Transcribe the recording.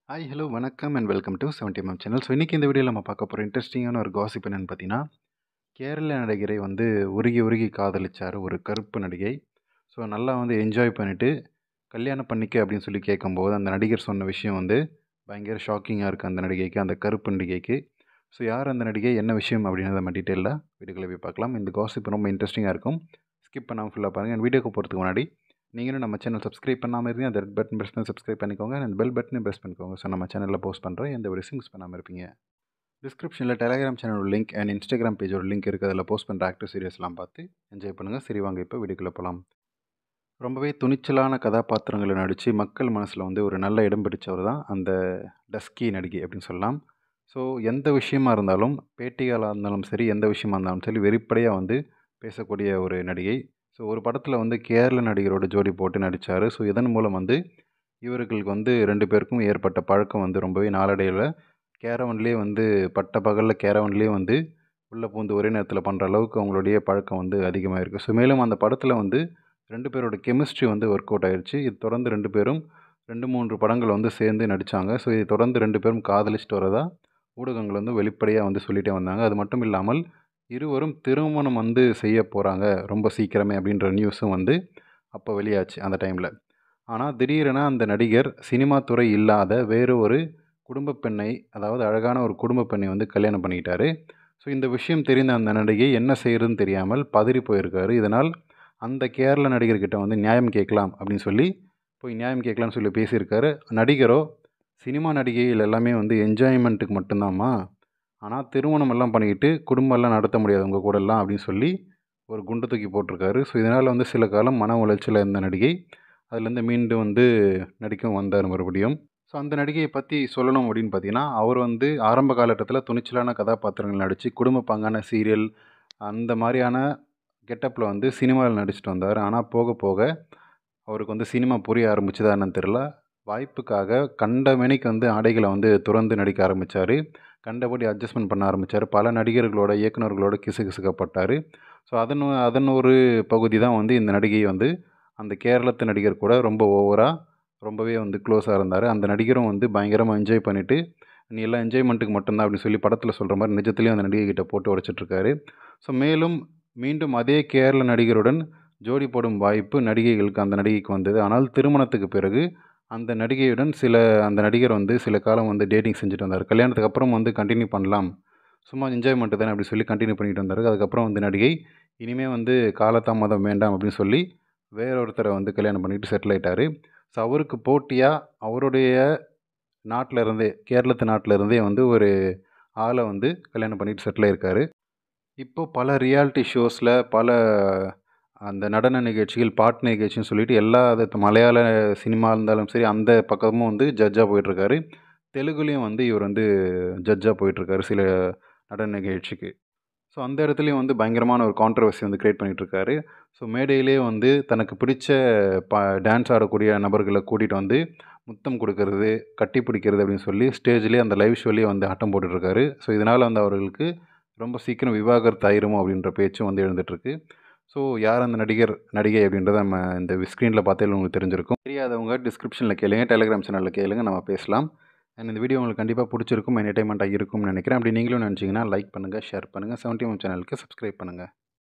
hi hello வணக்கம் and welcome to seventy MM channel so இன்றைக்கி இந்த வீடியோவில் நம்ம பார்க்க போகிற இன்ட்ரெஸ்டிங்கான ஒரு காசிப் என்னென்னு பார்த்தீங்கன்னா கேரள நடிகரை வந்து உருகி உருகி காதலிச்சார் ஒரு கருப்பு நடிகை ஸோ நல்லா வந்து என்ஜாய் பண்ணிவிட்டு கல்யாணம் பண்ணிக்க அப்படின்னு சொல்லி கேட்கும்போது அந்த நடிகர் சொன்ன விஷயம் வந்து பயங்கர ஷாக்கிங்காக இருக்குது அந்த நடிகைக்கு அந்த கருப்பு நடிகைக்கு ஸோ யார் அந்த நடிகை என்ன விஷயம் அப்படின்னு நம்ம டீட்டெயிலாக வீடியோக்குள்ளே போய் பார்க்கலாம் இந்த காசிப் ரொம்ப இன்ட்ரெஸ்டிங்காக இருக்கும் ஸ்கிப் பண்ணாமல் ஃபுல்லாக பாருங்கள் அண்ட் வீடியோக்கு போகிறதுக்கு முன்னாடி நீங்களும் நம்ம சேனல் சப்ஸ்கிரைப் பண்ணாமல் இருந்தீங்க அந்த ரெட் பட்டன் ப்ரெஸ் பண்ணி சப்ஸ்கிரைப் பண்ணிக்கோங்க அந்த பெல் பட்டனை ப்ரெஸ் பண்ணிக்கோங்க ஸோ நம்ம சேனலில் போஸ்ட் பண்ணுறோம் எந்த ஒரு மிஸ் பண்ணாமல் இருப்பீங்க டிஸ்கிரிப்ஷனில் டெலிகிராம் சேனலோட லிங்க் அண்ட் இன்ஸ்டாகிராம் பேஜோட லிங்க் இருக்குது அதில் போஸ்ட் பண்ணுற ஆக்டிவ் சீரியஸ்லாம் பார்த்து என்ஜாய் பண்ணுங்கள் சரி வாங்க இப்போ வீடியோக்குள்ளே போகலாம் ரொம்பவே துணிச்சலான கதாபாத்திரங்களை நடித்து மக்கள் மனசில் வந்து ஒரு நல்ல இடம் பிடிச்சவர் தான் அந்த டஸ்கி நடிகை அப்படின்னு சொல்லலாம் ஸோ எந்த விஷயமா இருந்தாலும் பேட்டிகளாக இருந்தாலும் சரி எந்த விஷயமா இருந்தாலும் சரி வெளிப்படையாக வந்து பேசக்கூடிய ஒரு நடிகை ஸோ ஒரு படத்தில் வந்து கேரள நடிகரோட ஜோடி போட்டு நடித்தார் ஸோ இதன் மூலம் வந்து இவர்களுக்கு வந்து ரெண்டு பேருக்கும் ஏற்பட்ட பழக்கம் வந்து ரொம்பவே நாளடைவில் கேரவன்லேயே வந்து பட்ட பகலில் கேரவன்லேயே வந்து உள்ளே பூந்து ஒரே நேரத்தில் பண்ணுற அளவுக்கு அவங்களுடைய பழக்கம் வந்து அதிகமாக இருக்குது ஸோ மேலும் அந்த படத்தில் வந்து ரெண்டு பேரோட கெமிஸ்ட்ரி வந்து ஒர்க் அவுட் ஆயிடுச்சு இது தொடர்ந்து ரெண்டு பேரும் ரெண்டு மூன்று படங்கள் வந்து சேர்ந்து நடித்தாங்க ஸோ இது தொடர்ந்து ரெண்டு பேரும் காதலிச்சுட்டு வரதா ஊடகங்கள் வந்து வெளிப்படையாக வந்து சொல்லிகிட்டே வந்தாங்க அது மட்டும் இல்லாமல் இருவரும் திருமணம் வந்து செய்ய போகிறாங்க ரொம்ப சீக்கிரமே அப்படின்ற நியூஸும் வந்து அப்போ வெளியாச்சு அந்த டைமில் ஆனால் திடீரென அந்த நடிகர் சினிமா துறை இல்லாத வேறு ஒரு குடும்ப பெண்ணை அதாவது அழகான ஒரு குடும்ப பெண்ணை வந்து கல்யாணம் பண்ணிக்கிட்டாரு ஸோ இந்த விஷயம் தெரிந்த அந்த நடிகை என்ன செய்கிறதுன்னு தெரியாமல் பதறி போயிருக்காரு இதனால் அந்த கேரள நடிகர்கிட்ட வந்து நியாயம் கேட்கலாம் அப்படின்னு சொல்லி போய் நியாயம் கேட்கலாம்னு சொல்லி பேசியிருக்காரு நடிகரோ சினிமா நடிகைகள் எல்லாமே வந்து என்ஜாய்மெண்ட்டுக்கு மட்டும்தாம்மா ஆனால் திருமணம் எல்லாம் பண்ணிக்கிட்டு குடும்பம் எல்லாம் நடத்த முடியாது உங்கள் கூடலாம் அப்படின்னு சொல்லி ஒரு குண்டு தூக்கி போட்டிருக்காரு ஸோ இதனால் வந்து சில காலம் மன உளைச்சலில் இருந்த நடிகை அதுலேருந்து மீண்டும் வந்து நடிக்கவும் வந்தார் மறுபடியும் ஸோ அந்த நடிகையை பற்றி சொல்லணும் அப்படின்னு பார்த்தீங்கன்னா அவர் வந்து ஆரம்ப காலகட்டத்தில் துணிச்சலான கதாபாத்திரங்கள் நடித்து குடும்ப பங்கான சீரியல் அந்த மாதிரியான கெட்டப்பில் வந்து சினிமாவில் நடிச்சிட்டு வந்தார் ஆனால் போக போக அவருக்கு வந்து சினிமா புரிய ஆரம்பிச்சதா என்னன்னு தெரில வாய்ப்புக்காக கண்ட மெனிக்கு வந்து ஆடைகளை வந்து துறந்து நடிக்க ஆரம்பித்தார் கண்டபடி அட்ஜஸ்ட்மெண்ட் பண்ண ஆரம்பித்தார் பல நடிகர்களோட இயக்குநர்களோட கிசு கிசுக்கப்பட்டார் ஸோ அதன் அதன் ஒரு பகுதி தான் வந்து இந்த நடிகை வந்து அந்த கேரளத்து நடிகர் கூட ரொம்ப ஓவராக ரொம்பவே வந்து க்ளோஸாக இருந்தார் அந்த நடிகரும் வந்து பயங்கரமாக என்ஜாய் பண்ணிவிட்டு நீ எல்லாம் என்ஜாய்மெண்ட்டுக்கு மட்டும்தான் அப்படின்னு சொல்லி படத்தில் சொல்கிற மாதிரி நிஜத்துலேயும் அந்த நடிகை கிட்ட போட்டு உடச்சிட்ருக்காரு ஸோ மேலும் மீண்டும் அதே கேரள நடிகருடன் ஜோடி போடும் வாய்ப்பு நடிகைகளுக்கு அந்த நடிகைக்கு வந்தது ஆனால் திருமணத்துக்கு பிறகு அந்த நடிகையுடன் சில அந்த நடிகர் வந்து சில காலம் வந்து டேட்டிங் செஞ்சுட்டு வந்தார் கல்யாணத்துக்கு அப்புறம் வந்து கண்டினியூ பண்ணலாம் சும்மா என்ஜாய்மெண்ட்டு தானே அப்படி சொல்லி கண்டினியூ பண்ணிட்டு வந்தார் அதுக்கப்புறம் வந்து நடிகை இனிமேல் வந்து காலதாமதம் வேண்டாம் அப்படின்னு சொல்லி வேற ஒருத்தரை வந்து கல்யாணம் பண்ணிட்டு செட்டில் ஆகிட்டார் ஸோ அவருக்கு போட்டியாக அவருடைய நாட்டில் இருந்தே கேரளத்து நாட்டில் இருந்தே வந்து ஒரு ஆளை வந்து கல்யாணம் பண்ணிட்டு செட்டில் ஆகிருக்காரு இப்போது பல ரியாலிட்டி ஷோஸில் பல அந்த நடன நிகழ்ச்சிகள் பாட்டு நிகழ்ச்சின்னு சொல்லிட்டு எல்லா மலையாள சினிமா இருந்தாலும் சரி அந்த பக்கமும் வந்து ஜட்ஜாக போயிட்டுருக்காரு தெலுங்குலேயும் வந்து இவர் வந்து ஜட்ஜாக போயிட்டுருக்காரு சில நடன நிகழ்ச்சிக்கு ஸோ அந்த இடத்துலையும் வந்து பயங்கரமான ஒரு கான்ட்ரவர்சி வந்து க்ரியேட் பண்ணிகிட்ருக்காரு ஸோ மேடையிலே வந்து தனக்கு பிடிச்ச ப டான்ஸ் ஆடக்கூடிய நபர்களை கூட்டிகிட்டு வந்து முத்தம் கொடுக்கறது கட்டி பிடிக்கிறது அப்படின்னு சொல்லி ஸ்டேஜ்லேயே அந்த லைவ் ஷோலேயே வந்து ஆட்டம் போட்டுட்ருக்காரு ஸோ இதனால் வந்து அவர்களுக்கு ரொம்ப சீக்கிரம் விவாகரத்து ஆயிருமோ அப்படின்ற பேச்சும் வந்து எழுந்துட்டுருக்கு ஸோ யார் அந்த நடிகர் நடிகை அப்படின்றத நம்ம இந்த ஸ்க்ரீனில் பார்த்தாலும் உங்களுக்கு தெரிஞ்சிருக்கும் தெரியாதவங்க டிஸ்கிரிப்ஷனில் கேளுங்க டெலிகிராம் சேனலில் கேளுங்க நம்ம பேசலாம் அண்ட் இந்த வீடியோ உங்களுக்கு கண்டிப்பாக பிடிச்சிருக்கும் என்டர்டைன்மெண்ட்டாக இருக்கும்னு நினைக்கிறேன் அப்படி நீங்களும் நினச்சிங்கன்னா லைக் பண்ணுங்கள் ஷேர் பண்ணுங்கள் செவன்டி ஒன் சேனலுக்கு சப்ஸ்கிரைப் பண்ணுங்கள்